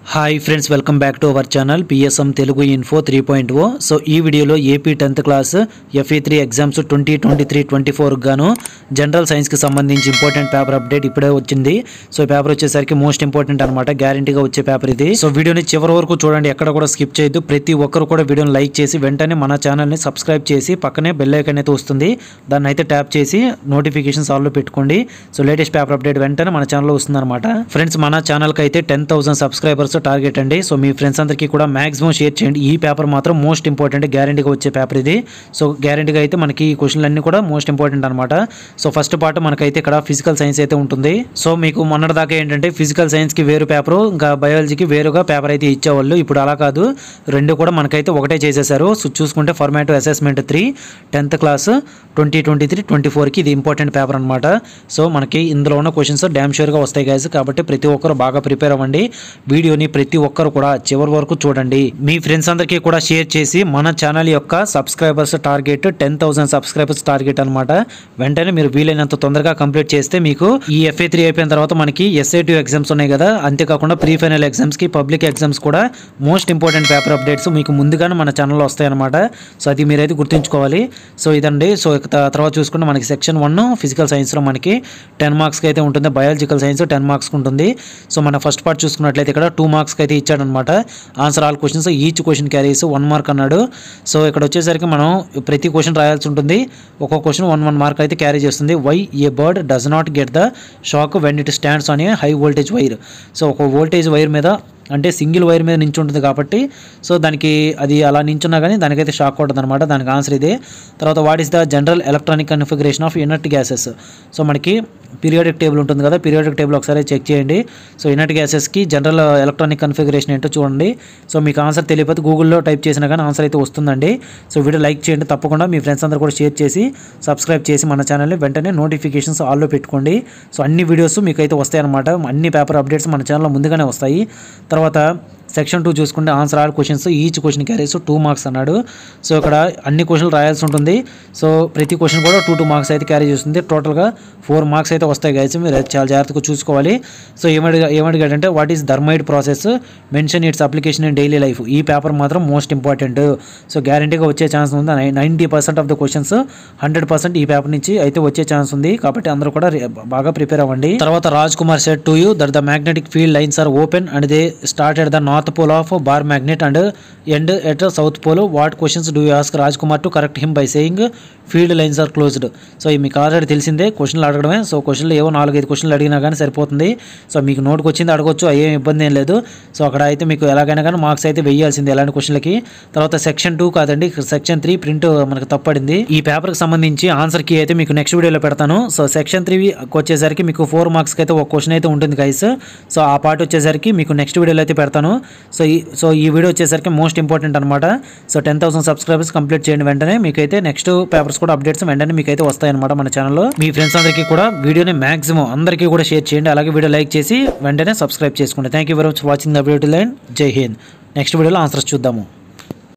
hi friends welcome back to our channel PSM Telugu info three point O so ఈ వీడియోలో AP tenth class FA three exams twenty twenty three twenty ఫోర్కి గాను general సైన్స్కి సంబంధించి important paper update ఇప్పుడే వచ్చింది so ఈ paper వచ్చేసరికి మోస్ట్ ఇంపార్టెంట్ అనమాట గ్యారంటీగా వచ్చే పేపర్ ఇది సో వీడియోని చివరి వరకు చూడండి ఎక్కడ కూడా స్కిప్ చేయొద్దు ప్రతి ఒక్కరు కూడా వీడియోని లైక్ చేసి వెంటనే మన ఛానల్ని సబ్స్క్రైబ్ చేసి పక్కనే బెల్ ఐకన్ అయితే వస్తుంది దాన్ని అయితే ట్యాప్ చేసి నోటిఫికేషన్స్ ఆల్లో పెట్టుకోండి సో లేటెస్ట్ పేపర్ అప్డేట్ వెంటనే మన ఛానల్లో వస్తుంది అనమాట ఫ్రెండ్స్ మన ఛానల్కి అయితే టెన్ థౌసండ్ సబ్స్క్రైబర్స్ టార్గెట్ అండి సో మీ ఫ్రెండ్స్ అందరికీ కూడా మాక్సిమం షేర్ చేయండి ఈ పేపర్ మాత్రం మోస్ట్ ఇంపార్టెంట్ గ్యారంటీగా వచ్చే పేపర్ ఇది సో గ్యారంటీగా అయితే మనకి ఈ క్వశ్చన్లు అన్ని కూడా మోస్ట్ ఇంపార్టెంట్ అనమాట సో ఫస్ట్ పార్ట్ మనకైతే ఇక్కడ ఫిజికల్ సైన్స్ అయితే ఉంటుంది సో మీకు మొన్నటిదాకా ఏంటంటే ఫిజికల్ సైన్స్కి వేరు పేపర్ ఇంకా బయాలజీకి వేరుగా పేపర్ అయితే ఇచ్చేవాళ్ళు ఇప్పుడు అలా కాదు రెండు కూడా మనకైతే ఒకటే చేసేసారు సో చూసుకుంటే formative assessment three tenth class twenty twenty three twenty ఫోర్కి ఇది ఇంపార్టెంట్ పేపర్ అనమాట సో మనకి ఇందులో ఉన్న క్వశ్చన్స్ డ్యామ్ షూర్గా వస్తాయి గైస్ కాబట్టి ప్రతి ఒక్కరు బాగా ప్రిపేర్ అవ్వండి వీడియోని ప్రతి ఒక్కరు కూడా చివరి వరకు చూడండి మీ ఫ్రెండ్స్ అందరికీ కూడా షేర్ చేసి మన ఛానల్ యొక్క subscribers target ten thousand subscribers target అనమాట వెంటనే మీరు వీలైనంత తొందరగా కంప్లీట్ చేస్తే మీకు ఈ ఎఫ్ఏ త్రీ అయిపోయిన తర్వాత మనకి ఎస్ఐ టూ ఎగ్జామ్స్ ఉన్నాయి కదా అంతేకాకుండా ప్రీ ఫైనల్ ఎగ్జామ్స్కి పబ్లిక్ ఎగ్జామ్స్ కూడా మోస్ట్ ఇంపార్టెంట్ పేపర్ అప్డేట్స్ మీకు ముందుగానే మన ఛానల్లో వస్తాయి అనమాట సో అది మీరైతే గుర్తుంచుకోవాలి సో ఇదండి సో ఇక త- తర్వాత చూసుకుంటే మనకి సెక్షన్ వన్ ఫిజికల్ సైన్స్లో మనకి టెన్ మార్క్స్కి అయితే ఉంటుంది బయాలజికల్ సైన్స్ టెన్ మార్క్స్కి ఉంటుంది సో మన ఫస్ట్ పార్ట్ చూసుకున్నట్లయితే ఇక్కడ టూ మార్క్స్కి అయితే ఇచ్చాడనమాట answer all questions each question carries one mark అన్నాడు సో ఇక్కడ వచ్చేసరికి మనం ప్రతి క్వశ్చన్ రాయాల్సి ఉంటుంది ఒక్కొక్క క్వశ్చన్ వన్ వన్ మార్క్ అయితే క్యారీ చేస్తుంది why a bird does not get the shock when it stands on a high voltage wire so ఒక వోల్టేజ్ వైర్ మీద అంటే సింగిల్ వైర్ మీద నించుంటుంది కాబట్టి సో దానికి అది అలా నించున్నా కానీ దానికైతే షాక్ కొట్టదు అనమాట దానికి ఆన్సర్ ఇదే తర్వాత what is the general electronic configuration of inert gases so మనకి పీరియాడిక్ టేబుల్ ఉంటుంది కదా పీరియాడిక్ టేబుల్ ఒకసారి చెక్ చేయండి సో ఇనర్ట్ గ్యాసెస్కి జనరల్ ఎలక్ట్రానిక్ కన్ఫిగరేషన్ ఏంటో చూడండి సో మీకు ఆన్సర్ తెలియకపోతే గూగుల్లో టైప్ చేసినా కానీ ఆన్సర్ అయితే వస్తుందండి సో వీడియో లైక్ చేయండి తప్పకుండా మీ ఫ్రెండ్స్ అందరూ కూడా షేర్ చేసి సబ్స్క్రైబ్ చేసి మన ఛానల్ని వెంటనే నోటిఫికేషన్స్ ఆల్లో పెట్టుకోండి సో అన్ని వీడియోస్ మీకు అయితే వస్తాయి అనమాట అన్ని పేపర్ అప్డేట్స్ మన ఛానల్లో ముందుగానే వస్తాయి తర్వాత సెక్షన్ టూ చూసుకుంటే answer all questions each question carries two marks అన్నాడు సో ఇక్కడ అన్ని క్వశ్చన్లు రాయాల్సి ఉంటుంది సో ప్రతి క్వశ్చన్ కూడా టూ టూ మార్క్స్ అయితే క్యారీ చేస్తుంది టోటల్గా ఫోర్ మార్క్స్ అయితే వస్తాయి గైస్ మీరు అయితే చాలా జాగ్రత్తగా చూసుకోవాలి సో ఏమడిగా ఏమడిగాడంటే what is thermite process mention its application in daily life ఈ పేపర్ మాత్రం మోస్ట్ ఇంపార్టెంట్ సో గ్యారంటీగా వచ్చే ఛాన్స్ ఉంది ninety percent of the questions hundred percent ఈ పేపర్ నుంచి అయితే వచ్చే ఛాన్స్ ఉంది కాబట్టి అందరూ కూడా రే- బాగా ప్రిపేర్ అవ్వండి తర్వాత Raj Kumar said to you that the magnetic field lines are open and they start at the north pole of bar magnet and end at south pole what questions do ask Raj Kumar to correct him by saying field lines are closed so ఇది మీకు already తెలిసిందే క్వశ్చన్లు అడగడమే so క్వశ్చన్లు ఏవో నాలుగైదు క్వశ్చన్లు అడిగినా కానీ సరిపోతుంది సో మీకు నోటుకు వచ్చింది అడగొచ్చు ఏం ఇబ్బంది ఏం లేదు సో అక్కడ అయితే మీకు ఎలాగైనా కానీ మార్క్స్ అయితే వేయాల్సింది ఎలాంటి క్వశ్చన్లకి తర్వాత సెక్షన్ టూ కాదండి సెక్షన్ త్రీ ప్రింట్ మనకు తప్పడింది ఈ పేపర్కి సంబంధించి ఆన్సర్ కి అయితే మీకు నెక్స్ట్ వీడియోలో పెడతాను సో సెక్షన్ త్రీ వచ్చేసరికి మీకు ఫోర్ మార్క్స్కి అయితే ఒక క్వశ్చన్ అయితే ఉంటుంది గైస్ సో ఆ పార్ట్ వచ్చేసరికి మీకు నెక్స్ట్ వీడియోలో అయితే పెడతాను సో ఈ సో ఈ వీడియో వచ్చేసరికి మోస్ట్ ఇంపార్టెంట్ అనమాట so ten thousand subscribers complete చేయండి వెంటనే మీకైతే నెక్స్ట్ పేపర్స్ కూడా అప్డేట్స్ వెంటనే మీకైతే వస్తాయన్నమాట మన ఛానల్లో మీ ఫ్రెండ్స్ అందరికీ కూడా వీడియోని మాక్సిమం అందరికీ కూడా షేర్ చేయండి అలాగే వీడియో లైక్ చేసి వెంటనే సబ్స్క్రైబ్ చేసుకోండి thank you very much watching the video line Jai Hind next వీడియోలో ఆన్సర్స్ చూద్దాము